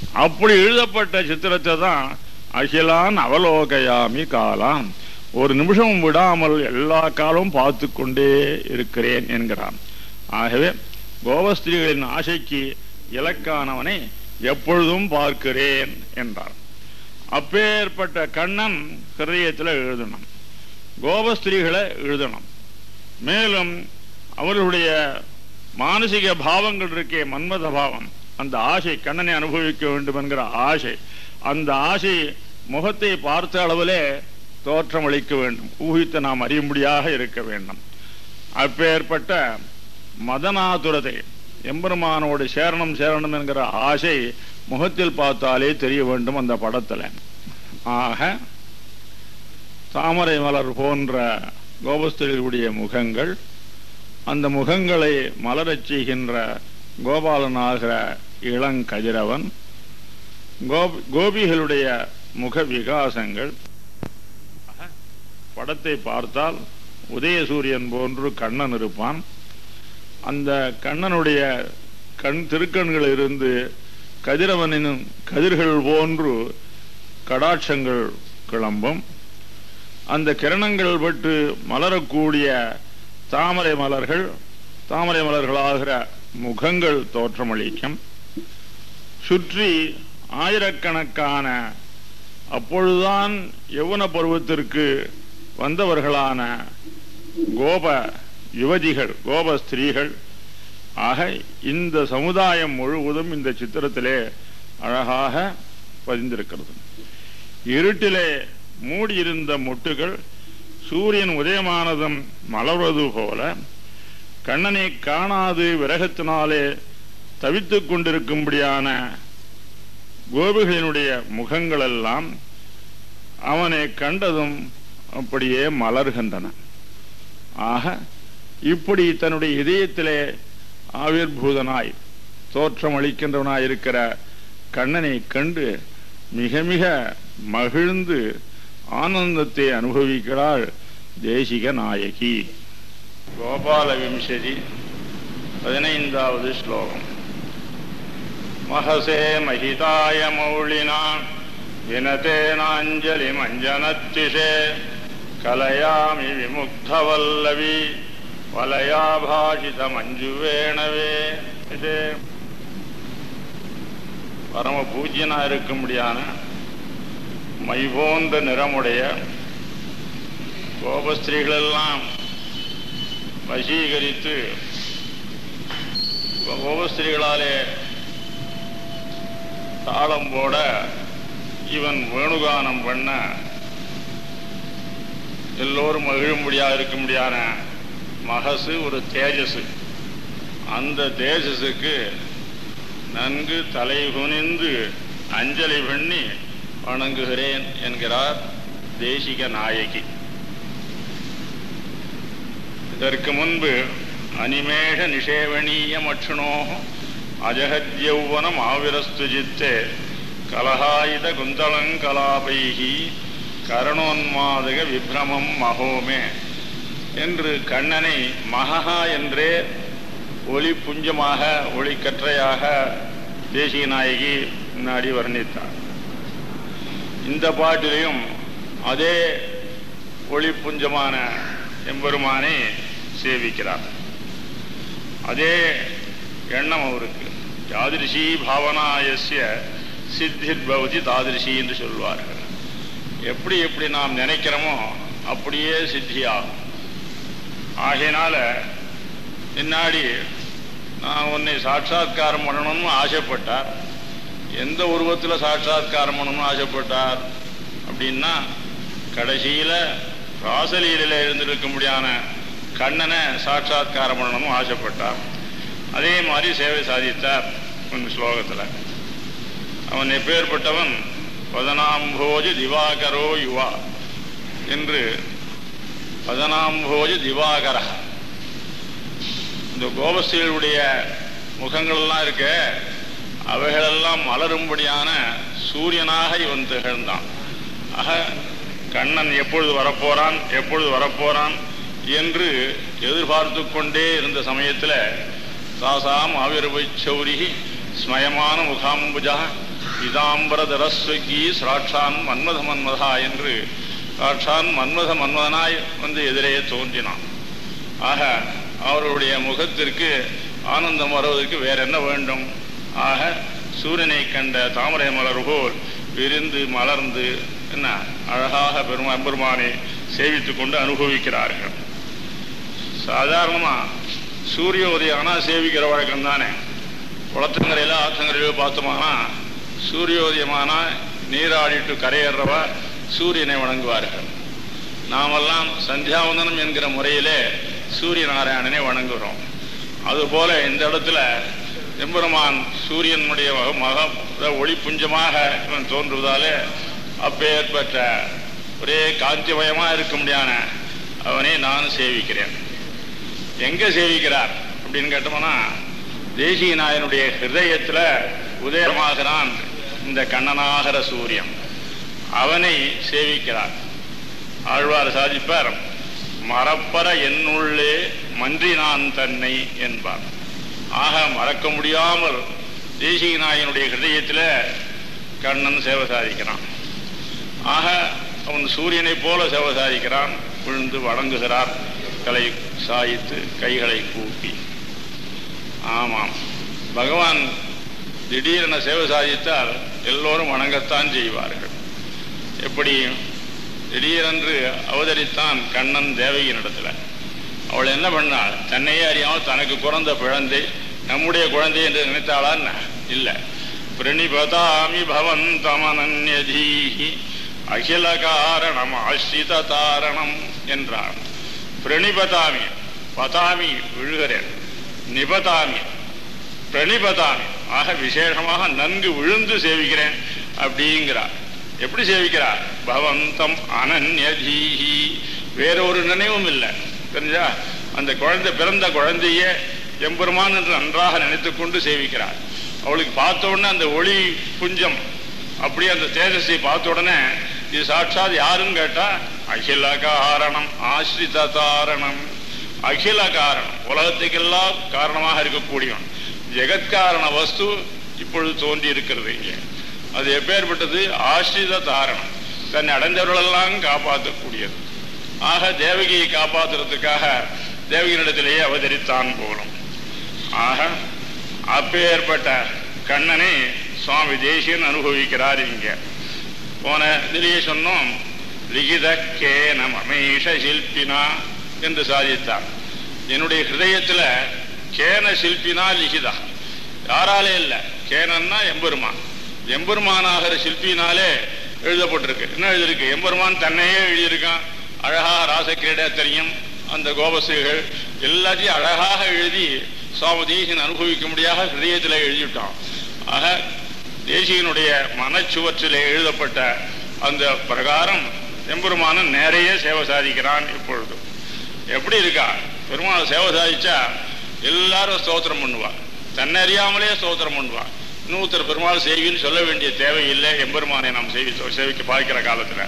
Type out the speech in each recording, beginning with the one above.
அப்படி எழுதப்பட்ட சித்திரத்தை தான் அகிலான் அவலோகயாமி காலாம் ஒரு நிமிஷம் விடாமல் எல்லா காலமும் பார்த்து கொண்டே இருக்கிறேன் என்கிறான் ஆகவே கோபஸ்திரீகளின் ஆசைக்கு இலக்கானவனை எப்பொழுதும் பார்க்கிறேன் என்றார் அப்பேற்பட்ட கண்ணன் ஹிருதயத்தில் எழுதணும் கோபஸ்திரீகளை எழுதணும் மேலும் அவர்களுடைய மானசிக பாவங்கள் இருக்கே மன்மத பாவம் அந்த ஆசை கண்ணனை அனுபவிக்க வேண்டும் என்கிற ஆசை அந்த ஆசை முகத்தை பார்த்த அளவிலே தோற்றம் அளிக்க வேண்டும் ஊகித்து நாம் அறியும்படியாக இருக்க வேண்டும் அப்பேற்பட்ட மதனாதுரதை எம்பெருமானோடு சேரணம் சேரணம் என்கிற ஆசை முகத்தில் பார்த்தாலே தெரிய வேண்டும் அந்த படத்துல ஆக தாமரை மலர் போன்ற கோபஸ்தர்களுடைய முகங்கள் அந்த முகங்களை மலரச் செய்கின்ற கோபாலனாகிற இளங்கதிரவன் கோபி கோபிகளுடைய முக விகாசங்கள் படத்தை பார்த்தால் உதயசூரியன் போன்று கண்ணன் இருப்பான் அந்த கண்ணனுடைய கண் திருக்கண்கள் இருந்து கதிரவனின் கதிர்கள் போன்று கடாட்சங்கள் கிளம்பும் அந்த கிரணங்கள் பட்டு மலரக்கூடிய தாமரை மலர்கள் தாமரை மலர்களாகிற முகங்கள் தோற்றமளிக்கும் சுற்றி ஆயிரக்கணக்கான அப்பொழுதுதான் யௌவன பருவத்திற்கு வந்தவர்களான கோப யுவதிகள் கோப ஸ்திரீகள் ஆக இந்த சமுதாயம் முழுவதும் இந்த சித்திரத்திலே அழகாக பதிந்திருக்கிறது இருட்டிலே மூடியிருந்த மொட்டுகள் சூரியன் உதயமானதும் மலர்வது போல கண்ணனை காணாது விரகத்தினாலே தவித்துக் கொண்டிருக்கும்படியான கோபிகளினுடைய முகங்களெல்லாம் அவனை கண்டதும் அப்படியே மலர்கின்றன ஆக இப்படி தன்னுடைய இதயத்திலே ஆவிர்பூதனாய் தோற்றம் அளிக்கின்றவனாய் இருக்கிற கண்ணனை கண்டு மிக மிக மகிழ்ந்து ஆனந்தத்தை அனுபவிக்கிறாள் தேசிக நாயகி கோபால விம்சதி பதினைந்தாவது ஸ்லோகம் மகசே மகிதாய மௌளினா வினதேனாஞ்சலி மஞ்சனத்திஷே கலயாமி விமுக்தவல்லவி வலயாபாஷித மஞ்சுவேணவே இது பரம பூஜ்யனா இருக்கும்படியான மை போன்ற நிறமுடைய கோபஸ்திரீகளெல்லாம் வசீகரித்து கோபஸ்திரீகளாலே தாளம் போட இவன் வேணுகானம் பண்ண எல்லோரும் மகிழும்படியாக இருக்கும்படியான மகசு ஒரு தேஜஸ் அந்த தேஜஸுக்கு நன்கு தலை குனிந்து அஞ்சலி பண்ணி வணங்குகிறேன் என்கிறார் தேசிக நாயகி இதற்கு முன்பு அனிமேஷ நிஷேவணீய மட்சுணோ அஜகத்யௌவனம் ஆவிரஸ்து ஜித்தே கலகாயுத குந்தளங்கலாபைகி கரணோன்மாதக விப்ரமம் மகோமே என்று கண்ணனை மகா என்றே ஒளி புஞ்சமாக ஒளிக்கற்றையாக தேசிய நாயகி முன்னாடி வர்ணித்தார் இந்த பாட்டிலையும் அதே ஒளி புஞ்சமான எம்பெருமானை சேவிக்கிறார் அதே எண்ணம் அவருக்கு யாதிருஷி பாவனாயசிய சித்திர் பவதி தாதிருஷி என்று சொல்வார்கள் எப்படி எப்படி நாம் நினைக்கிறோமோ அப்படியே சித்தியாகும் ஆகையினால பின்னாடி நான் உன்னை சாட்சாத்காரம் பண்ணணும்னு ஆசைப்பட்டார் எந்த உருவத்தில் சாட்சாத்காரம் பண்ணணும்னு ஆசைப்பட்டார் அப்படின்னா கடைசியில் ராசலீலையில் எழுந்திருக்கும்படியான கண்ணனை சாட்சாத்காரம் பண்ணணும்னு ஆசைப்பட்டார் அதே மாதிரி சேவை சாதித்தார் இந்த ஸ்லோகத்தில் அவன் எப்பேற்பட்டவன் பதனாம்போஜி திவாகரோ யுவா என்று பதனாம்போஜி திவாகர இந்த கோபஸ்திகளுடைய முகங்கள்லாம் இருக்க அவைகளெல்லாம் மலரும்படியான சூரியனாக இவன் திகழ்ந்தான் ஆக கண்ணன் எப்பொழுது வரப்போறான் எப்பொழுது வரப்போறான் என்று எதிர்பார்த்து கொண்டே இருந்த சமயத்தில் சாசாம் ஆவிர்வை சௌரி ஸ்மயமான முகாம்புஜா இதாம்பரதரஸ்வகி சாட்சான் மன்மத மன்மதா என்று சாட்சான் மன்மத மன்மதனாய் வந்து எதிரே தோன்றினான் ஆக அவர்களுடைய முகத்திற்கு ஆனந்தம் வருவதற்கு வேற என்ன வேண்டும் ஆக சூரியனை கண்ட தாமரை மலர் போல் விரிந்து மலர்ந்து என்ன அழகாக பெருமா பெருமானை சேவித்துக் கொண்டு அனுபவிக்கிறார்கள் சாதாரணமா சூரிய உதயம் ஆனா சேவிக்கிற வழக்கம் தானே குளத்தங்கரையில ஆத்தங்கரையில பார்த்தோமானா சூரியோதயமானா நீராடிட்டு கரையேறவ சூரியனை வணங்குவார்கள் நாமெல்லாம் சந்தியாவந்தனம் என்கிற முறையிலே சூரிய நாராயணனை வணங்குகிறோம் அதுபோல இந்த இடத்துல எம்பெருமான் சூரியனுடைய மக மக ஒளி புஞ்சமாக இவன் தோன்றுவதாலே அப்பேற்பட்ட ஒரே காந்திமயமா இருக்க முடியான அவனை நான் சேவிக்கிறேன் எங்க சேவிக்கிறார் அப்படின்னு கேட்டோம்னா தேசிய நாயனுடைய ஹிருதயத்துல உதயமாகிறான் இந்த கண்ணனாகர சூரியன் அவனை சேவிக்கிறார் ஆழ்வார் சாதிப்பார் மறப்பற என்னுள்ளே மன்றினான் தன்னை என்பார் ஆக மறக்க முடியாமல் தேசிக நாயனுடைய ஹிருதயத்தில் கண்ணன் சேவை சாதிக்கிறான் ஆக அவன் சூரியனை போல சேவை சாதிக்கிறான் விழுந்து வணங்குகிறார் களை சாய்த்து கைகளை கூப்பி ஆமாம் பகவான் திடீரென சேவை சாதித்தால் எல்லோரும் வணங்கத்தான் செய்வார்கள் எப்படி திடீரென்று அவதரித்தான் கண்ணன் தேவகியின் இடத்துல அவள் என்ன பண்ணாள் தன்னையே அறியாமல் தனக்கு பிறந்த குழந்தை நம்முடைய குழந்தை என்று நினைத்தாளான் இல்லை பிரணிபதாமி பவந்தமனன்யதீஹி அகில காரணம் ஆசிரித தாரணம் என்றார் பிரணிபதாமி பதாமி விழுகிறேன் நிபதாமி பிரணிபதாமி ஆக விசேஷமாக நன்கு விழுந்து சேவிக்கிறேன் அப்படிங்கிறார் எப்படி சேவிக்கிறார் பவந்தம் அனன்யதீஹி வேற ஒரு நினைவும் இல்லை தெரிஞ்சா அந்த குழந்தை பிறந்த குழந்தையே எம்பெருமான் என்று நன்றாக நினைத்துக் கொண்டு சேவிக்கிறார் அவளுக்கு பார்த்த உடனே அந்த ஒளி புஞ்சம் அப்படியே அந்த தேஜஸை பார்த்த உடனே இது சாட்சாத் யாருன்னு கேட்டா அகில காரணம் ஆசிரித தாரணம் அகில காரணம் உலகத்துக்கெல்லாம் காரணமாக இருக்கக்கூடியவன் ஜெகத்காரண வஸ்து இப்பொழுது தோன்றி இருக்கிறது இங்கே அது எப்பேற்பட்டது ஆசிரித தாரணம் தன்னை அடைந்தவர்களெல்லாம் காப்பாற்றக்கூடியது ஆக தேவகியை காப்பாற்றுறதுக்காக தேவகியினிடத்திலேயே அவதரித்தான் போலும் ஆக அப்பேற்பட்ட கண்ணனை சுவாமி தேசியன் அனுபவிக்கிறார் இங்க போன இதிலேயே சொன்னோம் லிகித கேன மமேஷ சில்பினா என்று சாதித்தார் என்னுடைய ஹிருதயத்துல கேன சில்பினா லிகிதா யாராலே இல்லை கேனன்னா எம்பெருமான் எம்பெருமானாகிற சிற்பினாலே எழுதப்பட்டிருக்கு என்ன எழுதியிருக்கு எம்பெருமான் தன்னையே எழுதியிருக்கான் அழகா ராசக்கிரீடத்தரியம் அந்த கோபசுகள் எல்லாத்தையும் அழகாக எழுதி சுவாமி தேசியன் அனுபவிக்க முடியாத ஹிருதயத்தில் எழுதிவிட்டான் ஆக தேசியனுடைய மனச்சுவற்றிலே எழுதப்பட்ட அந்த பிரகாரம் எம்பெருமானன் நிறைய சேவை சாதிக்கிறான் இப்பொழுது எப்படி இருக்கா பெருமாள் சேவை சாதிச்சா எல்லாரும் ஸ்தோத்திரம் பண்ணுவா தன்னை அறியாமலே ஸ்தோத்திரம் பண்ணுவா இன்னொருத்தர் பெருமாள் செய்வின்னு சொல்ல வேண்டிய தேவையில்லை எம்பெருமானை நாம் சேவி சேவிக்க பார்க்கிற காலத்துல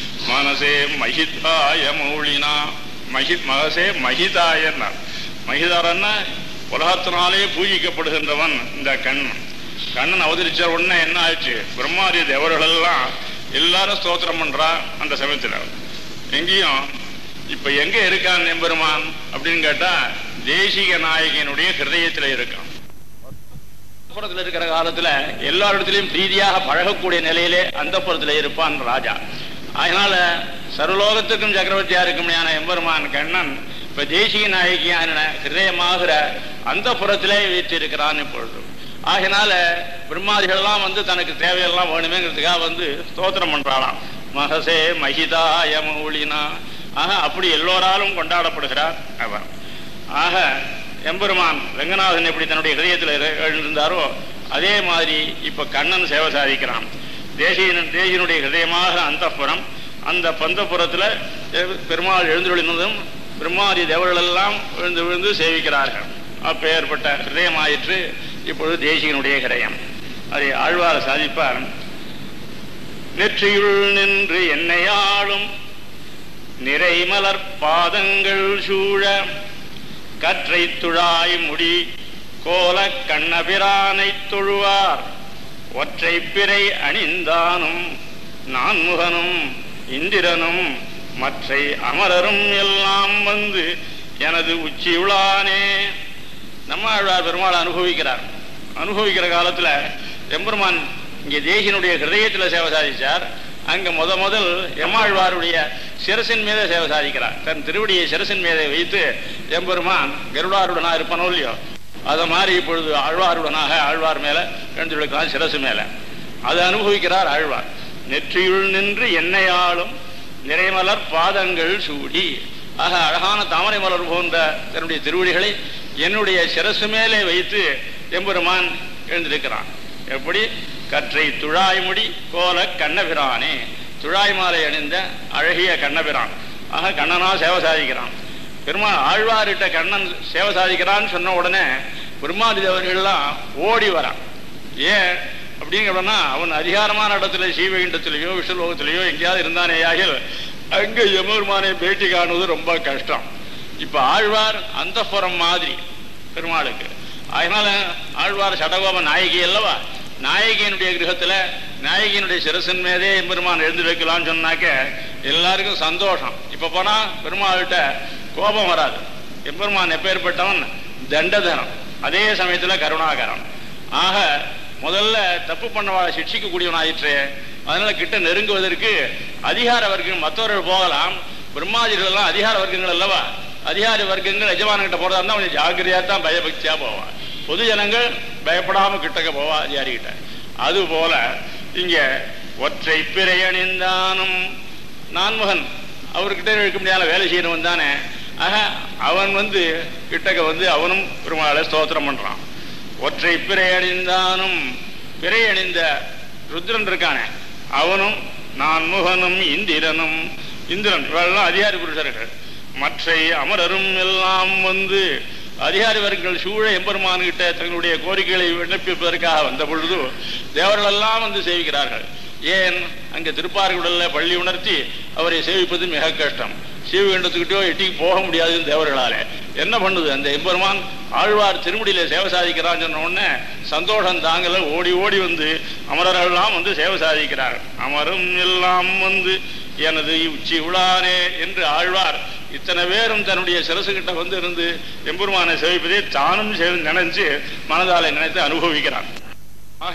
மனசே மகிதாய மௌழினா மகி மகசே மகிதாயன்னா மகிதாரன்னா உலகத்தினாலே பூஜிக்கப்படுகின்றவன் இந்த கண்ணன் கண்ணன் அவதரிச்ச உடனே என்ன ஆயிடுச்சு பிரம்மாதி தேவர்கள் எல்லாம் எல்லாரும் ஸ்தோத்திரம் பண்றா அந்த சமயத்துல எங்கேயும் இப்ப எங்க இருக்கான் எம்பெருமான் அப்படின்னு கேட்டா தேசிக நாயகனுடைய ஹிருதயத்துல இருக்கான் புறத்துல இருக்கிற காலத்துல எல்லாரிடத்திலையும் பிரீதியாக பழகக்கூடிய நிலையிலே அந்த புறத்துல இருப்பான் ராஜா அதனால சர்வலோகத்துக்கும் சக்கரவர்த்தியா இருக்குமையான எம்பெருமான் கண்ணன் இப்ப தேசிய நாயகியான ஹிருதயமாகிற அந்த புறத்திலே வீற்றிருக்கிறான் இப்பொழுது ஆகினால பிரம்மாதிகள்லாம் வந்து தனக்கு தேவையெல்லாம் வேணுமேங்கிறதுக்காக வந்து ஸ்தோத்திரம் பண்றாளாம் மகசே மகிதாய மௌலினா ஆக அப்படி எல்லோராலும் கொண்டாடப்படுகிறார் அவர் ஆக எம்பெருமான் ரங்கநாதன் எப்படி தன்னுடைய ஹிரதயத்தில் எழுந்திருந்தாரோ அதே மாதிரி இப்ப கண்ணன் சேவை சாதிக்கிறான் தேசியன் தேசியனுடைய ஹிருதயமாக அந்தப்புறம் அந்த பந்தபுரத்துல பெருமாள் எழுந்துள்ளதும் பிரம்மாதி தேவர்கள் எல்லாம் விழுந்து விழுந்து சேவிக்கிறார்கள் அப்பேற்பட்ட ஹிருதயமாயிற்று இப்பொழுது தேசியனுடைய ஹிரயம் அதை ஆழ்வார் சாதிப்பார் நெற்றியுள் நின்று என்னையாளும் நிறைமலர் பாதங்கள் சூழ கற்றை துழாய் முடி கோல கண்ணபிரானை தொழுவார் ஒற்றை பிறை அணிந்தானும் நான்முகனும் இந்திரனும் மற்றை அமரரும் எல்லாம் வந்து எனது உச்சியுளானே நம்மாழ்வார் பெருமாள் அனுபவிக்கிறார் அனுபவிக்கிற காலத்துல எம்பெருமான் இங்கே தேசியனுடைய ஹிருதயத்துல சேவை சாதிச்சார் அங்க முத முதல் எம்மாழ்வாருடைய சிரசின் மீதே சேவை சாதிக்கிறார் தன் திருவடியை சிரசின் மீதே வைத்து எம்பெருமான் கருடாருடனா இருப்பனோ இல்லையோ அத மாதிரி இப்பொழுது ஆழ்வாருடனாக ஆழ்வார் மேல எழுந்துள்ளான் சிரசு மேல அதை அனுபவிக்கிறார் ஆழ்வார் நெற்றியுள் நின்று என்னையாளும் நிறைமலர் பாதங்கள் சூடி ஆக அழகான தாமரை மலர் போன்ற தன்னுடைய திருவடிகளை என்னுடைய சிரசு மேலே வைத்து எம்பெருமான் எழுந்திருக்கிறான் எப்படி கற்றை துழாய்முடி கோல கண்ணபிரானே துழாய் மாலை அணிந்த அழகிய கண்ணபிரான் ஆக கண்ணனா சேவை சாதிக்கிறான் பெருமாள் ஆழ்வார்கிட்ட கண்ணன் சேவை சாதிக்கிறான்னு சொன்ன உடனே பெருமாள் தேவர்கள்லாம் ஓடி வரான் ஏன் அப்படிங்கிறனா அவன் அதிகாரமான இடத்துல சீவகிண்டத்திலேயோ விஷ்ணுலோகத்திலேயோ எங்கேயாவது இருந்தானே ஆகில் அங்க எமருமானை பேட்டி காணுவது ரொம்ப கஷ்டம் இப்ப ஆழ்வார் அந்த மாதிரி பெருமாளுக்கு அதனால ஆழ்வார் சடகோப நாயகி அல்லவா நாயகியினுடைய கிரகத்துல நாயகியினுடைய சிரசின் மீதே பெருமான் எழுந்து வைக்கலாம்னு சொன்னாக்க எல்லாருக்கும் சந்தோஷம் இப்ப போனா பெருமாள்கிட்ட கோபம் வராது எம்பெருமான் எப்பேற்பட்டவன் தண்டதனம் அதே சமயத்துல கருணாகரன் ஆக முதல்ல தப்பு பண்ணவாளை சிக்ஷிக்க கூடியவனாயிற்று அதனால கிட்ட நெருங்குவதற்கு அதிகார வர்க்கம் மற்றவர்கள் போகலாம் பிரம்மாதிகள் எல்லாம் அதிகார வர்க்கங்கள் அல்லவா அதிகார வர்க்கங்கள் எஜமானங்கிட்ட போறதா இருந்தா கொஞ்சம் ஜாக்கிரதையா தான் பயபக்தியா போவான் பொது ஜனங்கள் பயப்படாம கிட்டக்க போவா அதிகாரிகிட்ட அது போல இங்க ஒற்றை பிறை அணிந்தானும் நான்முகன் அவர்கிட்ட இருக்க முடியாத வேலை செய்யறவன் தானே ஆக அவன் வந்து கிட்டக்க வந்து அவனும் பெருமாளை ஸ்தோத்திரம் பண்றான் ஒற்றை பிறை அணிந்தானும் பிறை அணிந்த ருத்ரன் இருக்கானே அவனும் நான்முகனும் இந்திரனும் இந்திரன் இவெல்லாம் அதிகாரி புருஷர்கள் மற்றை அமரரும் எல்லாம் வந்து அதிகாரி வர்க்கங்கள் சூழ எம்பெருமான்கிட்ட தங்களுடைய கோரிக்கைகளை விண்ணப்பிப்பதற்காக வந்த பொழுது தேவர்கள் எல்லாம் வந்து சேவிக்கிறார்கள் ஏன் அங்க திருப்பார்குடல்ல பள்ளி உணர்த்தி அவரை சேவிப்பது மிக கஷ்டம் சிவகண்டத்துக்கிட்டோ எட்டிக்கு போக முடியாதுன்னு தேவர்களால என்ன பண்ணுது அந்த எம்பெருமான் ஆழ்வார் திருமுடியில சேவை சாதிக்கிறான்னு சொன்ன உடனே சந்தோஷம் தாங்கல ஓடி ஓடி வந்து அமரர்கள்லாம் வந்து சேவை சாதிக்கிறார் அமரும் எல்லாம் வந்து எனது உச்சி உளானே என்று ஆழ்வார் இத்தனை பேரும் தன்னுடைய சிரசு கிட்ட வந்து இருந்து எம்பெருமானை சேவிப்பதை தானும் சேர்ந்து நினைச்சு மனதாலே நினைத்து அனுபவிக்கிறான் ஆக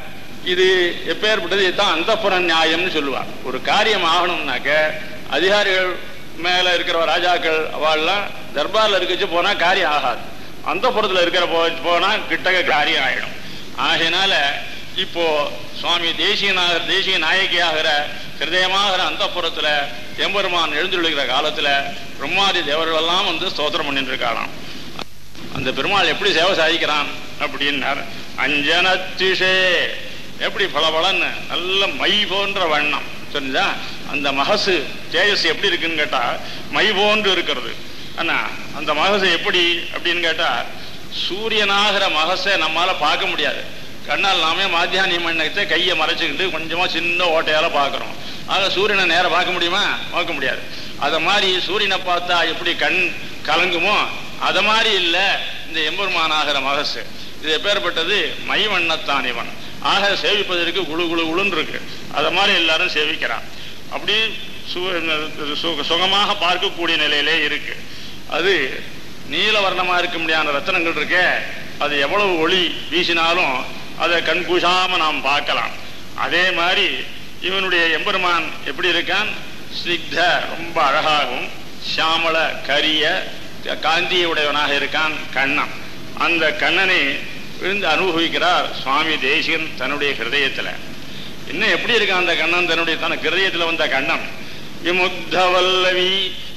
இது எப்பேற்பட்டது இதுதான் அந்தப்புற நியாயம்னு சொல்லுவார் ஒரு காரியம் ஆகணும்னாக்க அதிகாரிகள் மேல இருக்கிற ராஜாக்கள் அவள்லாம் தர்பார்ல இருக்கச்சு போனா காரியம் ஆகாது அந்த புறத்துல இருக்கிற போ போனா கிட்டக்க காரியம் ஆயிடும் ஆகையினால இப்போ சுவாமி தேசியநாகர் தேசிய நாயகியாகிற ஹிருதயமாகிற அந்த புறத்துல எம்பெருமான் எழுந்துள்ளுகிற காலத்துல பிரம்மாதி தேவர்கள் எல்லாம் வந்து ஸ்தோத்திரம் பண்ணிட்டு இருக்காளாம் அந்த பெருமாள் எப்படி சேவை சாதிக்கிறான் அப்படின்னார் அஞ்சனத்திஷே எப்படி பளபளன்னு நல்ல மை போன்ற வண்ணம் தெரிஞ்சா அந்த மகசு தேஜஸ் எப்படி இருக்குன்னு கேட்டா மை போன்று இருக்கிறது அண்ணா அந்த மகசு எப்படி அப்படின்னு கேட்டா சூரியனாகிற மகசை நம்மால பார்க்க முடியாது கண்ணால் நாமே மாத்தியானியம் எண்ணத்தை கையை மறைச்சுக்கிட்டு கொஞ்சமா சின்ன ஓட்டையால பார்க்கிறோம் ஆக சூரியனை நேரம் பார்க்க முடியுமா பார்க்க முடியாது அத மாதிரி சூரியனை பார்த்தா எப்படி கண் கலங்குமோ அத மாதிரி இல்ல இந்த எம்பெருமானாகிற மகசு இது எப்பேற்பட்டது மை வண்ணத்தான் இவன் ஆக சேவிப்பதற்கு குழு குழு குழுன்னு இருக்கு அத மாதிரி எல்லாரும் சேவிக்கிறான் அப்படி சு- சு- சுகமாக பார்க்கக்கூடிய நிலையிலே இருக்கு அது நீலவர்ணமா இருக்க முடியாத ரத்தனங்கள் இருக்கே அது எவ்வளவு ஒளி வீசினாலும் அதை கண் கூசாம நாம் பார்க்கலாம் அதே மாதிரி இவனுடைய எம்பெருமான் எப்படி இருக்கான் ஸ்னிக்த ரொம்ப அழகாகவும் சியாமள கரிய காந்திய உடையவனாக இருக்கான் கண்ணன் அந்த கண்ணனை விழுந்து அனுபவிக்கிறார் சுவாமி தேசிகன் தன்னுடைய ஹிருதயத்துல இன்னும் எப்படி இருக்கான் அந்த கண்ணன் தன்னுடைய தன ஹிருதயத்துல வந்த கண்ணன் விமுக்த வல்லவி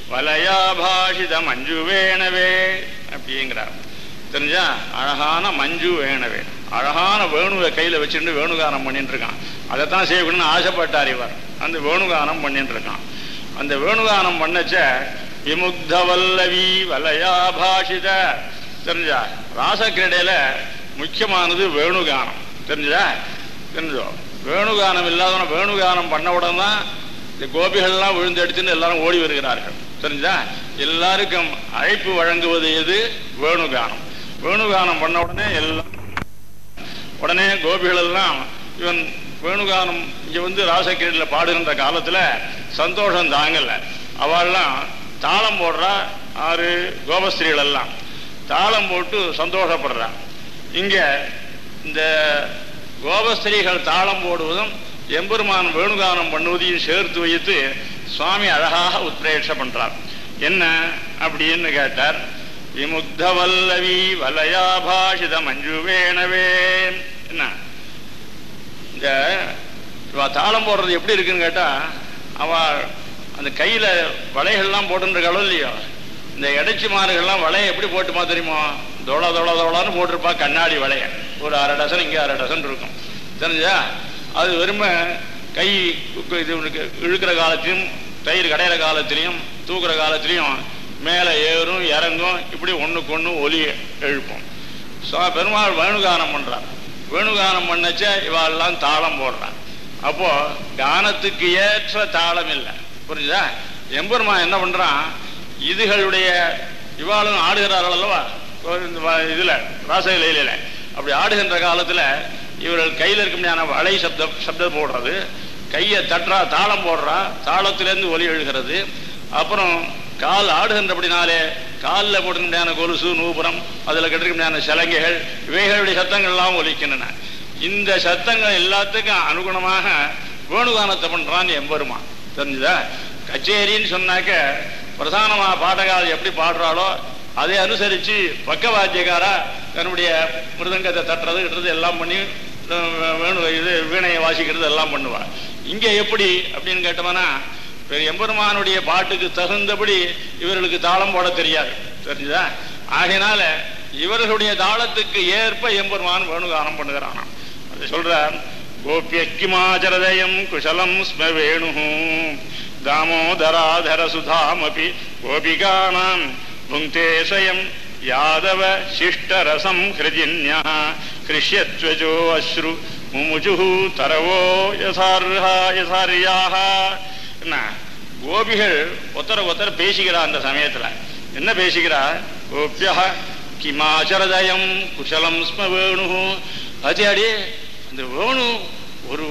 வலயாபாஷித மஞ்சு வேணவே அப்படிங்கிறார் தெரிஞ்சா அழகான மஞ்சு வேணவே அழகான வேணுவை கையில வச்சுட்டு வேணுகானம் பண்ணிட்டு இருக்கான் அதைத்தான் செய்யணும்னு ஆசைப்பட்டார் இவர் அந்த வேணுகானம் பண்ணிட்டு இருக்கான் அந்த வேணுகானம் பண்ணச்ச விமுக்த வல்லவி வலயாபாஷித தெரிஞ்சா ராசக்கிரடையில முக்கியமானது வேணுகானம் தெரிஞ்சா தெரிஞ்சோ வேணுகானம் இல்லாதவன வேணுகானம் பண்ண உடனே தான் இந்த கோபிகள்லாம் விழுந்து எடுத்துன்னு எல்லாரும் ஓடி வருகிறார்கள் தெரிஞ்சா எல்லாருக்கும் அழைப்பு வழங்குவது எது வேணுகானம் வேணுகானம் பண்ண உடனே எல்லாம் உடனே கோபிகள் எல்லாம் இவன் வேணுகானம் இங்க வந்து ராசக்கிரீடில் பாடுகின்ற காலத்துல சந்தோஷம் தாங்கல அவள்லாம் தாளம் போடுறா ஆறு கோபஸ்திரீகள் எல்லாம் தாளம் போட்டு சந்தோஷப்படுறா இங்க இந்த கோபஸ்திரீகள் தாளம் போடுவதும் எம்பெருமான் வேணுகானம் பண்ணுவதையும் சேர்த்து வைத்து சுவாமி அழகாக உத்ரேட்ச பண்றார் என்ன அப்படின்னு கேட்டார் விமுக்த வல்லவி வலயாபாஷித மஞ்சு வேணவே என்ன இந்த இவ தாளம் போடுறது எப்படி இருக்குன்னு கேட்டா அவ அந்த கையில வளைகள்லாம் போட்டுருக்காளோ இல்லையோ இந்த இடைச்சி மாறுகள்லாம் வளைய எப்படி போட்டுமா தெரியுமோ தோள தோள தோளான்னு போட்டிருப்பா கண்ணாடி வளைய ஒரு அரை டசன் இங்கே அரை டசன் இருக்கும் தெரிஞ்சா அது வெறுமை கை கு- இது உனக்கு இழுக்கிற காலத்திலும் தயிர் கடையிற காலத்திலையும் தூக்குற காலத்திலையும் மேலே ஏறும் இறங்கும் இப்படி ஒண்ணுக்கு ஒண்ணு ஒலி எழுப்போம் ஸோ பெருமாள் வேணுகானம் பண்றார் வேணுகானம் பண்ணச்ச இவாளெல்லாம் தாளம் போடுறான் அப்போ கானத்துக்கு ஏற்ற தாளம் இல்லை புரிஞ்சுதா எம்பெருமான் என்ன பண்றான் இதுகளுடைய இவாளும் ஆடுகிறார்கள் அல்லவா ஒரு இந்த வ- இதுல ராசகலையில அப்படி ஆடுகின்ற காலத்துல இவர்கள் கையில இருக்க முடியாத வளை சப்தம் சப்தம் போடுறது கையை தட்டுறா தாளம் போடுறா தாளத்திலிருந்து ஒலி எழுகிறது அப்புறம் கால் ஆடுகின்றபடினாலே காலில் போட்டுக்க முடியாத கொலுசு நூபுரம் அதில் கட்டிருக்க முடியாத சலங்கைகள் இவைகளுடைய சத்தங்கள் எல்லாம் ஒலிக்கின்றன இந்த சத்தங்கள் எல்லாத்துக்கும் அனுகுணமாக வேணுகானத்தை பண்றான் எம்பெருமான் தெரிஞ்சுதா கச்சேரின்னு சொன்னாக்க பிரதானமா பாடகால் எப்படி பாடுறாளோ அதை அனுசரிச்சு பக்கவாத்தியக்காரா தன்னுடைய மிருதங்கத்தை தட்டுறது கிட்டுறது எல்லாம் பண்ணி அஹ், வேணு இது வீணையை வாசிக்கிறது எல்லாம் பண்ணுவா இங்க எப்படி அப்படின்னு கேட்டோம்னா இப்ப எம்பெருமானுடைய பாட்டுக்கு தகுந்தபடி இவர்களுக்கு தாளம் போட தெரியாது தெரிஞ்சுதா ஆகையினால இவர்களுடைய தாளத்துக்கு ஏற்ப எம்பெருமான் வேணுகானம் பண்ணுகிறானாம் அது சொல்றார் கோபியக்கிமாச்சரதயம் குஷலம் ஸ்ம வேணு தாமோதராதர சுதாமபி கோபிகானாம் புங்கே ஸ்வயம் யாதவ சிஷ்டரசம் ஹிருஜின்யா கிருஷ்யத்வஜோ அஸ்ரு முமுஜு தரவோ யசார்ஹா யசாரியாக என்ன கோபிகள் ஒத்தர ஒத்தர பேசிக்கிறா அந்த சமயத்துல என்ன பேசிக்கிறா கோபியா கிமாச்சரதயம் குஷலம் ஸ்ம வேணு அடியாடி அந்த வேணு ஒரு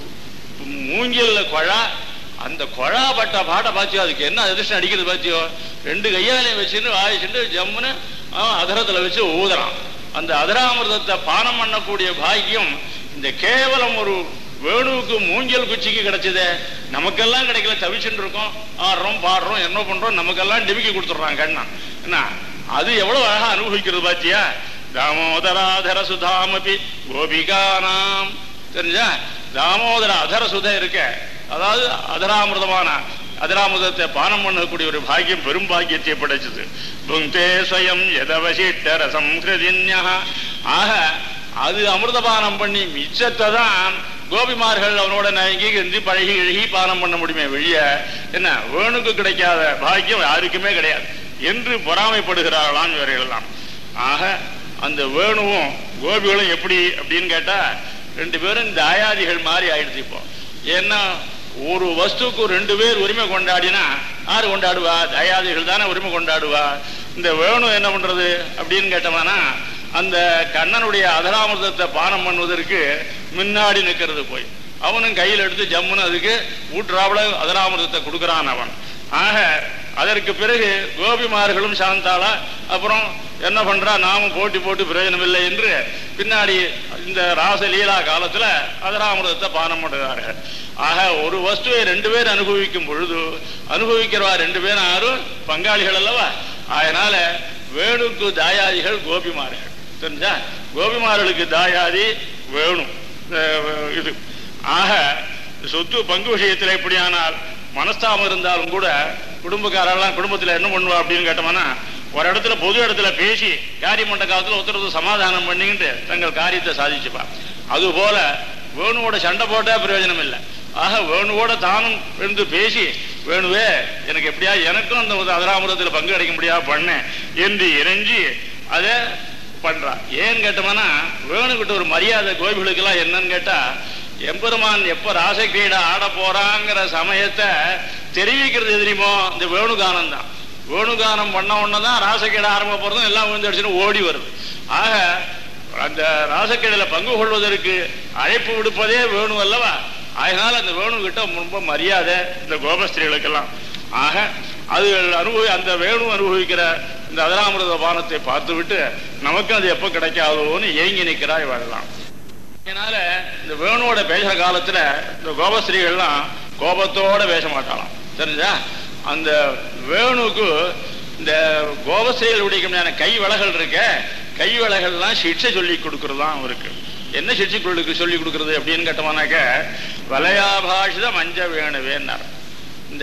மூங்கில்ல குழா அந்த குழா பட்ட பாட்டை பாத்தியோ அதுக்கு என்ன அதிர்ஷ்டம் அடிக்கிறது பாத்தியோ ரெண்டு கையாலையும் வச்சுட்டு வாயிச்சுட்டு ஜம்முன்னு அவன் அதரத்துல வச்சு ஊதுறான் அந்த அதராமிர்தத்தை பானம் பண்ணக்கூடிய பாக்கியம் இந்த கேவலம் ஒரு வேணுவுக்கு மூங்கில் குச்சிக்கு கிடைச்சதே நமக்கெல்லாம் கிடைக்கல தவிச்சுட்டு இருக்கோம் ஆடுறோம் பாடுறோம் என்ன பண்றோம் நமக்கெல்லாம் டிமிக்கி கொடுத்துட்றான் கண்ணன் என்ன அது எவ்வளவு அழகா அனுபவிக்கிறது பாத்தியா தாமோதராதர சுதாமபி கோபிகானாம் தெரிஞ்சா தாமோதர அதர சுதை இருக்க அதாவது அதராமிர்தமான அதராமிர்தத்தை பானம் பண்ணக்கூடிய ஒரு பாக்கியம் பெரும் பாக்கியத்தை படைச்சது புங்கே ஸ்வயம் எதவசிட்ட ரசம் ஹிருதின்யா ஆக அது அமிர்தபானம் பண்ணி மிச்சத்தை தான் கோபிமார்கள் அவனோட நயங்கி கிந்தி பழகி இழகி பானம் பண்ண முடியுமே வெளிய என்ன வேணுக்கு கிடைக்காத பாக்கியம் யாருக்குமே கிடையாது என்று பொறாமைப்படுகிறார்களாம் இவர்களெல்லாம் ஆக அந்த வேணுவும் கோபிகளும் எப்படி அப்படின்னு கேட்டா ரெண்டு பேரும் தாயாதிகள் மாதிரி ஆயிடுச்சு இப்போ ஏன்னா ஒரு வஸ்துக்கு ரெண்டு பேர் உரிமை கொண்டாடினா யாரு கொண்டாடுவா தயாதிகள் தானே உரிமை கொண்டாடுவா இந்த வேணு என்ன பண்றது அப்படின்னு கேட்டோம்னா அந்த கண்ணனுடைய அதராமிர்தத்தை பானம் பண்ணுவதற்கு முன்னாடி நிற்கிறது போய் அவனும் கையில் எடுத்து ஜம்முன்னு அதுக்கு ஊற்றாப்புல அதராமிர்தத்தை கொடுக்கறான் அவன் ஆக அதற்கு பிறகு கோபிமார்களும் சாந்தாளா அப்புறம் என்ன பண்றா நாமும் போட்டி போட்டு பிரயோஜனம் இல்லை என்று பின்னாடி இந்த ராசலீலா காலத்துல அதராமிரதத்தை பானம் பண்ணுகிறார்கள் ஆக ஒரு வஸ்துவை ரெண்டு பேர் அனுபவிக்கும் பொழுது அனுபவிக்கிறவா ரெண்டு பேரும் யாரும் பங்காளிகள் அல்லவா அதனால வேணுக்கு தாயாதிகள் கோபிமார்கள் தெரிஞ்சா கோபிமார்களுக்கு தாயாதி வேணும் அஹ் இது ஆக சொத்து பங்கு விஷயத்தில் எப்படியானால் மனஸ்தாபம் இருந்தாலும் கூட குடும்பக்காரெல்லாம் குடும்பத்தில் என்ன பண்ணுவா அப்படின்னு கேட்டோம்னா ஒரு இடத்துல பொது இடத்துல பேசி காரியம் பண்ண காலத்துல ஒருத்தர் சமாதானம் பண்ணிக்கிட்டு தங்கள் காரியத்தை சாதிச்சுப்பா அது போல வேணுவோட சண்டை போட்டா பிரயோஜனம் இல்லை ஆக வேணுவோட தானும் இருந்து பேசி வேணுவே எனக்கு எப்படியா எனக்கும் அந்த அதராமிரத்தில் பங்கு கிடைக்க முடியா பண்ணேன் என்று இறைஞ்சி அதை பண்றா ஏன்னு கேட்டோம்னா வேணுகிட்ட ஒரு மரியாதை கோபிகளுக்கெல்லாம் என்னன்னு கேட்டா எம்பெருமான் எப்ப ராசக்கிரீடை ஆட போறாங்கிற சமயத்தை தெரிவிக்கிறது தெரியுமோ இந்த வேணுகானம் தான் வேணுகானம் பண்ண உடனே தான் ராசக்கிரீடை ஆரம்ப போறதும் எல்லாம் விழுந்து அடிச்சுன்னு ஓடி வருது ஆக அந்த ராசக்கிடையில பங்கு கொள்வதற்கு அழைப்பு விடுப்பதே வேணும் அல்லவா அதனால அந்த வேணு கிட்ட ரொம்ப மரியாதை இந்த கோபஸ்திரிகளுக்கெல்லாம் ஆக அது அனுபவி அந்த வேணு அனுபவிக்கிற இந்த அதராமிரத பானத்தை பார்த்து விட்டு நமக்கு அது எப்ப கிடைக்காதோன்னு ஏங்கி நிற்கிறாய் வாழலாம் அதனால இந்த வேணுவோட பேசுற காலத்துல இந்த கோபஸ்திரீகள்லாம் கோபத்தோட பேச மாட்டாளாம் தெரிஞ்சா அந்த வேணுக்கு இந்த கோபஸ்திரீகளுடைய கை வளகள் இருக்க கை வளகள்லாம் சிக்ஷை சொல்லி கொடுக்கறதுதான் அவருக்கு என்ன சிக்ஷை கொடுக்கு சொல்லி கொடுக்கறது அப்படின்னு கேட்டோம்னாக்க வலயாபாஷித மஞ்ச வேணுவேன்னார் இந்த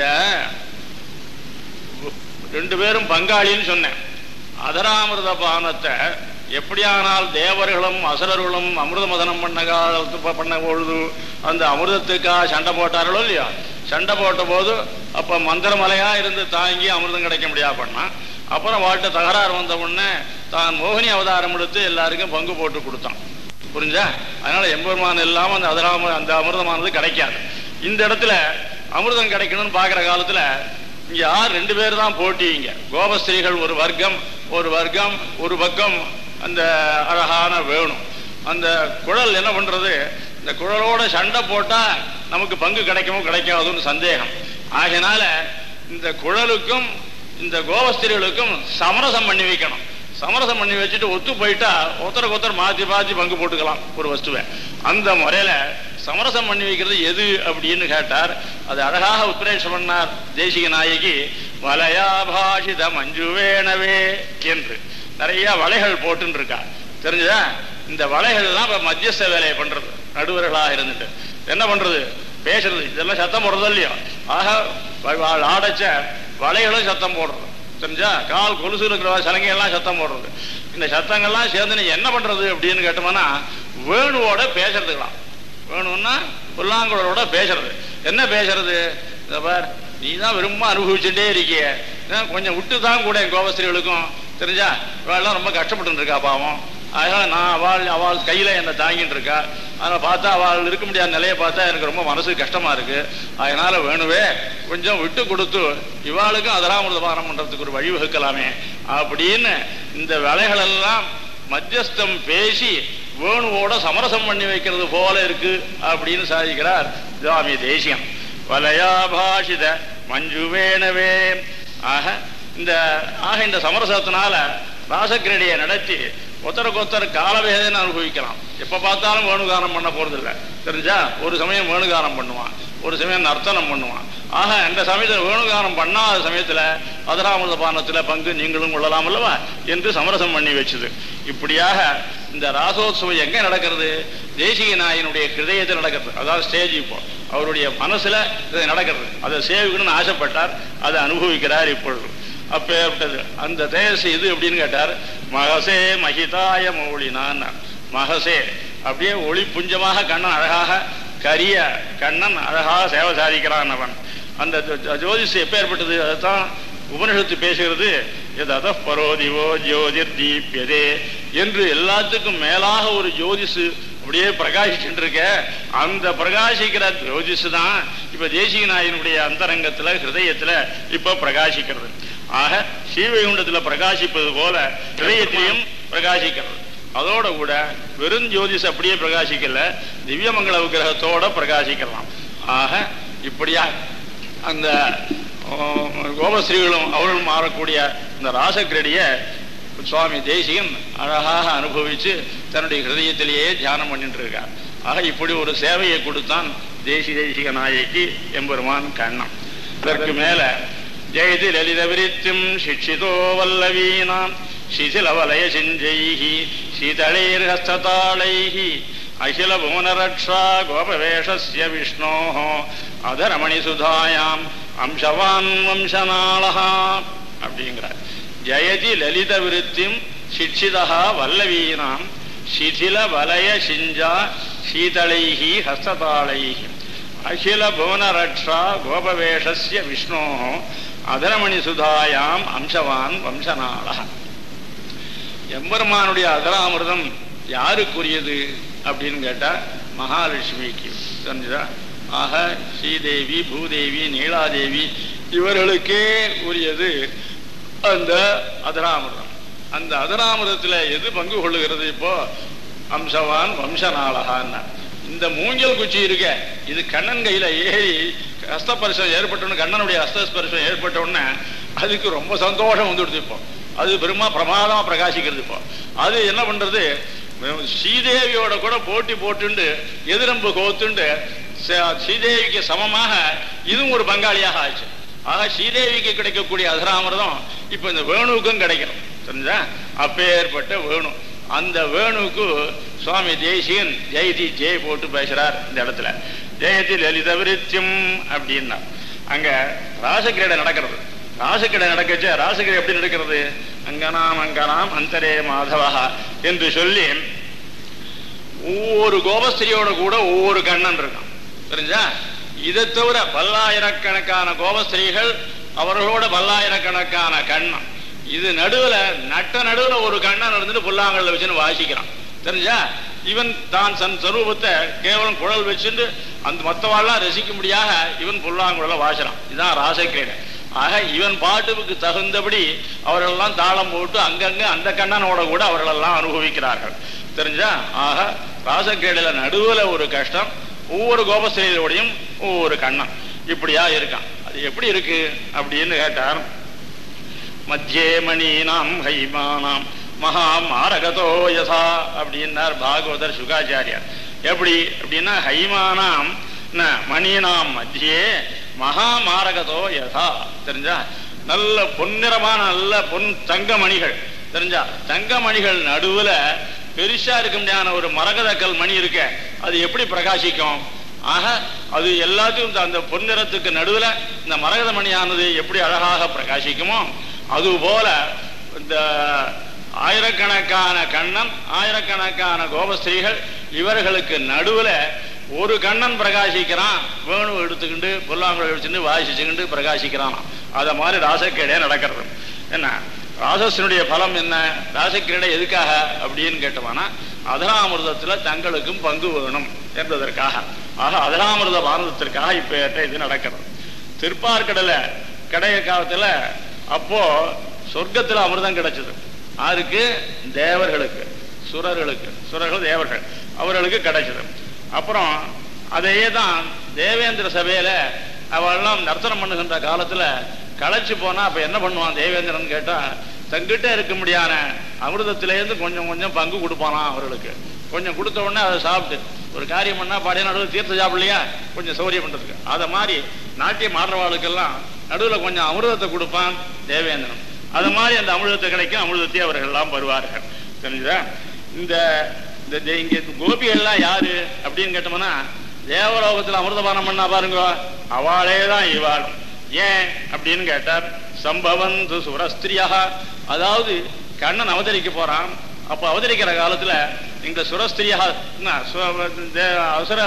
ரெண்டு பேரும் பங்காளின்னு சொன்னேன் அதராமிரத பானத்தை எப்படியானால் தேவர்களும் அசுரர்களும் அமிர்த மதனம் பண்ண காலத்து ப- பண்ண பொழுது அந்த அமிர்தத்துக்காக சண்டை போட்டார்களோ இல்லையா சண்டை போட்ட போது அப்ப மந்திரமலையா இருந்து தாங்கி அமிர்தம் கிடைக்க முடியா பண்ணான் அப்புறம் வாழ்க்கை தகராறு வந்த உடனே தான் மோகினி அவதாரம் எடுத்து எல்லாருக்கும் பங்கு போட்டு கொடுத்தான் புரிஞ்சா அதனால எம்பெருமான் இல்லாம அந்த அதராம அந்த அமிர்தமானது கிடைக்காது இந்த இடத்துல அமிர்தம் கிடைக்கணும்னு பாக்குற காலத்துல இங்க யார் ரெண்டு பேர் தான் போட்டிங்க கோபஸ்திரீகள் ஒரு வர்க்கம் ஒரு வர்க்கம் ஒரு பக்கம் அந்த அழகான வேணும் அந்த குழல் என்ன பண்றது இந்த குழலோட சண்டை போட்டா நமக்கு பங்கு கிடைக்குமோ கிடைக்காதுன்னு சந்தேகம் ஆகையினால இந்த குழலுக்கும் இந்த கோபஸ்திரிகளுக்கும் சமரசம் பண்ணி வைக்கணும் சமரசம் பண்ணி வச்சுட்டு ஒத்து போயிட்டா ஒருத்தருக்கு ஒருத்தர் மாத்தி மாத்தி பங்கு போட்டுக்கலாம் ஒரு வஸ்துவை அந்த முறையில சமரசம் பண்ணி வைக்கிறது எது அப்படின்னு கேட்டார் அது அழகாக உத்ரேஷம் பண்ணார் தேசிக நாயகி வலயாபாஷித மஞ்சுவேணவே என்று நிறைய வலைகள் போட்டுன்னு இருக்கா தெரிஞ்சதா இந்த வலைகள் எல்லாம் இப்ப மத்தியஸ்த வேலையை பண்றது நடுவர்களாக இருந்துட்டு என்ன பண்றது பேசுறது இதெல்லாம் சத்தம் போடுறதோ இல்லையோ ஆக வ- வ- ஆடச்ச வலைகளும் சத்தம் போடுறது தெரிஞ்சா கால் கொலுசு இருக்கிற சலங்கை எல்லாம் சத்தம் போடுறது இந்த சத்தங்கள்லாம் சேர்ந்து நீ என்ன பண்றது அப்படின்னு கேட்டோம்னா வேணுவோட பேசுறதுக்கலாம் வேணும்னா புல்லாங்குழலோட பேசுறது என்ன பேசுறது இந்த பார் நீ தான் விரும்ப அனுபவிச்சுட்டே இருக்கிய ஏன் கொஞ்சம் விட்டு தான் கூட என் கோபஸ்திரிகளுக்கும் தெரிஞ்சா இவெல்லாம் ரொம்ப கஷ்டப்பட்டு இருக்கா பாவம் அதனால நான் அவள் அவள் கையில என்னை தாங்கிட்டு இருக்கா அதனால பார்த்தா அவள் இருக்க முடியாத நிலையை பார்த்தா எனக்கு ரொம்ப மனசு கஷ்டமா இருக்கு அதனால வேணுவே கொஞ்சம் விட்டு கொடுத்து இவாளுக்கும் அதெல்லாம் பானம் பண்றதுக்கு ஒரு வழி வகுக்கலாமே அப்படின்னு இந்த வேலைகள் எல்லாம் மத்தியஸ்தம் பேசி வேணுவோட சமரசம் பண்ணி வைக்கிறது போல இருக்கு அப்படின்னு சாதிக்கிறார் சுவாமி தேசியம் வலயாபாஷித மஞ்சுவேணவே ஆக இந்த ஆக இந்த சமரசத்தினால ராசக்கிரடியை நடத்தி ஒருத்தருக்கு ஒருத்தர் காலவேதனை அனுபவிக்கலாம் எப்ப பார்த்தாலும் வேணுகானம் பண்ண போறது இல்ல தெரிஞ்சா ஒரு சமயம் வேணுகானம் பண்ணுவான் ஒரு சமயம் நர்த்தனம் பண்ணுவான் ஆக இந்த சமயத்தில் வேணுகானம் பண்ணாத சமயத்துல அதராமத பானத்துல பங்கு நீங்களும் கொள்ளலாம் அல்லவா என்று சமரசம் பண்ணி வச்சது இப்படியாக இந்த ராசோத்சவம் எங்க நடக்கிறது தேசிக நாயனுடைய ஹிருதயத்தில் நடக்கிறது அதாவது ஸ்டேஜ் இப்போ அவருடைய மனசுல இது நடக்கிறது அதை சேவிக்கணும்னு ஆசைப்பட்டார் அதை அனுபவிக்கிறார் இப்பொழுது அப்பேற்பட்டது அந்த தேச இது அப்படின்னு கேட்டார் மகசே மகிதாய மௌலினான் மகசே அப்படியே ஒளி புஞ்சமாக கண்ணன் அழகாக கரிய கண்ணன் அழகாக சேவை சாதிக்கிறான் அவன் அந்த ஜோ- ஜோ- ஜோதிஷ் எப்பேற்பட்டது அதைத்தான் உபனிஷத்து பேசுகிறது எதத பரோதிவோ ஜோதிர் தீபியதே என்று எல்லாத்துக்கும் மேலாக ஒரு ஜோதிஷு அப்படியே பிரகாசிச்சுட்டு இருக்க அந்த பிரகாசிக்கிற ஜோதிஷு தான் இப்ப தேசிக நாயனுடைய அந்தரங்கத்துல ஹிருதயத்துல இப்ப பிரகாசிக்கிறது ஆக ஸ்ரீவைகுண்டத்துல பிரகாசிப்பது போல ஹிருதயத்திலையும் பிரகாசிக்கிறது அதோட கூட வெறும் ஜோதிஷ் அப்படியே பிரகாசிக்கல திவ்யமங்கல விக்கிரகத்தோட பிரகாசிக்கலாம் ஆக இப்படியா அந்த ஆஹ், கோபஸ்ரீகளும் அவர்களும் மாறக்கூடிய இந்த ராசக்கிரடிய சுவாமி தேசிகன் அழகாக அனுபவிச்சு தன்னுடைய ஹிருதயத்திலேயே தியானம் பண்ணிட்டு இருக்கார் ஆக இப்படி ஒரு சேவையை கொடுத்தான் தேசி தேசிக நாயகி எம்பெருமான் கண்ணன் இதற்கு மேல ஜெயதி லலித விரித்தும் சிக்ஷிதோ வல்லவீனாம் சிசிலவலய சிஞ்சைஹி சீதளைர் ஹஸ்ததாளைஹி அகில புவனரக்ஷா கோபவேஷஸ்ய விஷ்ணோः அதரமணி சுதாயாம் அம்சவான் வம்சநாளஹா அப்படிங்கிறார் ஜெயதி லலித விருத்திம் சிக்ஷிதா வல்லவீனாம் சிதில வலய சிஞ்சா சீதளைஹி ஹஸ்ததாளைஹி அகில புவனரக்ஷா கோபவேஷஸ்ய விஷ்ணோ அதரமணி சுதாயாம் அம்சவான் வம்சநாளஹா எம்பெருமானுடைய அதராமிர்தம் யாருக்குரியது அப்படின்னு கேட்டா மகாலட்சுமிக்கு தெரிஞ்சுதா ஆக ஸ்ரீதேவி பூதேவி நீலாதேவி இவர்களுக்கே உரியது அந்த அதராமிர்தம் அந்த அதராமிரதத்துல எது பங்கு கொள்ளுகிறது இப்போ அம்சவான் வம்சநாளகான்னா இந்த மூங்கில் குச்சி இருக்க இது கண்ணன் கையில ஏறி ஹஸ்தஸ்பர்சம் ஏற்பட்டோன்னு கண்ணனுடைய ஹஸ்தஸ்பர்சம் ஏற்பட்ட உடனே அதுக்கு ரொம்ப சந்தோஷம் வந்துடுது இப்போ அது பெருமா பிரமாதமா பிரகாசிக்கிறது இப்போ அது என்ன பண்றது ஸ்ரீதேவியோட கூட போட்டி போட்டுண்டு எதிரம்பு கோத்துண்டு ச- ஸ்ரீதேவிக்கு சமமாக இதுவும் ஒரு பங்காளியாக ஆச்சு ஆக ஸ்ரீதேவிக்கு கிடைக்கக்கூடிய அகராமிரதம் இப்ப இந்த வேணுவுக்கும் கிடைக்கணும் தெரிஞ்சா அப்பேற்பட்ட வேணு அந்த வேணுவுக்கு சுவாமி தேசியன் ஜெயதி ஜெய் போட்டு பேசுறார் இந்த இடத்துல ஜெயதி லலித விருத்தியம் அப்படின்னா அங்க ராசக்கிரீடை நடக்கிறது ராசக்கிரீடை நடக்கச்ச ராசக்கிரீடை எப்படி நடக்கிறது அங்கனாம் அங்கனாம் அந்தரே மாதவா என்று சொல்லி ஒவ்வொரு கோபஸ்திரியோட கூட ஒவ்வொரு கண்ணன் இருக்கும் தெரிஞ்சா இதை தவிர பல்லாயிரக்கணக்கான கோபஸ்திரீகள் அவர்களோட பல்லாயிரக்கணக்கான கண்ணன் இது நடுவுல நட்ட நடுவுல ஒரு கண்ணன் இருந்துட்டு புல்லாங்கல்ல வச்சுன்னு வாசிக்கிறான் தெரிஞ்சா இவன் தான் தன் சொரூபத்தை கேவலம் குழல் வச்சுட்டு அந்த மற்றவாள்லாம் ரசிக்கும்படியாக இவன் புல்லாங்குழல வாசுறான் இதுதான் ராசக்கிரீடை ஆக இவன் பாட்டுக்கு தகுந்தபடி அவர்களெல்லாம் தாளம் போட்டு அங்கங்க அந்த கண்ணனோட கூட அவர்களெல்லாம் அனுபவிக்கிறார்கள் தெரிஞ்சா ஆக ராசக்கேடுல நடுவுல ஒரு கஷ்டம் ஒவ்வொரு கோபஸ்திரியோடையும் ஒவ்வொரு கண்ணன் இப்படியா இருக்கான் அது எப்படி இருக்கு அப்படின்னு கேட்டார் மத்தியே மணீனாம் ஹைமானாம் மகா மாரகதோ யசா அப்படின்னார் பாகவதர் சுகாச்சாரியார் எப்படி அப்படின்னா ஹைமானாம் ந மணீனாம் மத்தியே மகா மாரகதோ யசா தெரிஞ்சா நல்ல பொன்னிறமான நல்ல பொன் தங்க மணிகள் தெரிஞ்சா தங்க மணிகள் நடுவுல பெருசா இருக்க முடியாத ஒரு மரகதக்கல் மணி இருக்க அது எப்படி பிரகாசிக்கும் ஆக அது எல்லாத்துக்கும் இந்த- அந்த பொன்னிறத்துக்கு நடுவுல இந்த மரகத மணியானது எப்படி அழகாக பிரகாசிக்குமோ அது போல இந்த ஆயிரக்கணக்கான கண்ணன் ஆயிரக்கணக்கான கோபஸ்திரீகள் இவர்களுக்கு நடுவுல ஒரு கண்ணன் பிரகாசிக்கிறான் வேணு எடுத்துக்கிண்டு புல்லாங்குழல் எடுத்துக்கிண்டு வாசிச்சுக்கிண்டு பிரகாசிக்கிறான் அத மாதிரி ராசக்கேடே நடக்கிறது என்ன ராசசனுடைய பலம் என்ன ராசக்கிரீடை எதுக்காக அப்படின்னு கேட்டோம்னா அதராமிர்தத்துல தங்களுக்கும் பங்கு வேணும் என்பதற்காக ஆக அதராமிர்த பாரதத்திற்காக இப்ப இது நடக்கிறது திருப்பார்கடல கடைய காலத்துல அப்போ சொர்க்கத்துல அமிர்தம் கிடைச்சது யாருக்கு தேவர்களுக்கு சுரர்களுக்கு சுரர்கள் தேவர்கள் அவர்களுக்கு கிடைச்சது அப்புறம் அதையே தான் தேவேந்திர சபையில அவெல்லாம் நர்த்தனம் பண்ணுகின்ற காலத்துல களைச்சு போனா அப்ப என்ன பண்ணுவான் தேவேந்திரன் கேட்டா தங்கிட்ட இருக்க முடியாத அமிர்தத்திலேருந்து கொஞ்சம் கொஞ்சம் பங்கு கொடுப்பானாம் அவர்களுக்கு கொஞ்சம் கொடுத்த உடனே அதை சாப்பிட்டு ஒரு காரியம் பண்ணா பாடிய நடுவில் தீர்த்த சாப்பிடலையா கொஞ்சம் சௌரியம் பண்றதுக்கு அதை மாதிரி நாட்டியம் ஆடுறவாளுக்கெல்லாம் நடுவில் கொஞ்சம் அமிர்தத்தை கொடுப்பான் தேவேந்திரன் அது மாதிரி அந்த அமிர்தத்தை கிடைக்கும் அமிர்தத்தை அவர்கள் எல்லாம் வருவார்கள் தெரிஞ்சுதா இந்த இந்த தே- இங்க கோபிகள்லாம் யாரு அப்படின்னு கேட்டோம்னா தேவலோகத்துல அமிர்தபானம் பண்ணா பாருங்க அவளே தான் இவாளும் ஏன் அப்படின்னு கேட்டார் சம்பவந்து சுரஸ்திரியா அதாவது கண்ணன் அவதரிக்க போறான் அப்ப அவதரிக்கிற காலத்துல இந்த சுரஸ்திரியா என்ன, சு- தே- அசுர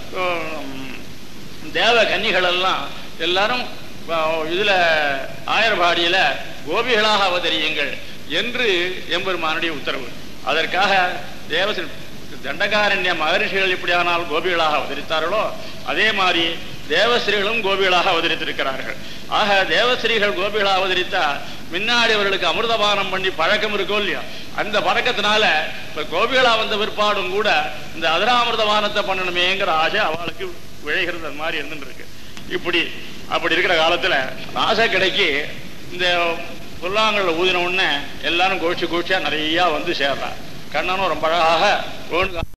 உம், தேவ கன்னிகள் எல்லாம் எல்லாரும் அஹ், இதுல ஆயர்பாடியில கோபிகளாக அவதரியுங்கள் என்று எம்பெருமானுடைய உத்தரவு அதற்காக தேவசின் தண்டகாரண்ய மகரிஷிகள் எப்படியானால் கோபிகளாக அவதரித்தார்களோ அதே மாதிரி தேவஸ்ரீகளும் கோபிகளாக அவதரித்திருக்கிறார்கள் ஆக தேவஸ்ரீகள் கோபிகளாக அவதரித்தா முன்னாடி அவர்களுக்கு அமிர்தபானம் பண்ணி பழக்கம் இருக்கோ இல்லையா அந்த பழக்கத்தினால இப்ப கோபிகளா வந்த பிற்பாடும் கூட இந்த அதராமிர்தபானத்தை பண்ணணுமேங்கிற ஆசை அவளுக்கு விழைகிறது அது மாதிரி இருந்துட்டு இருக்கு இப்படி அப்படி இருக்கிற காலத்துல ஆசை கிடைக்கி இந்த புல்லாங்கல்ல ஊதின உடனே எல்லாரும் கோச்சு கோச்சியா நிறைய வந்து சேர்றா கண்ணனும் ரொம்ப அழகாக வேணு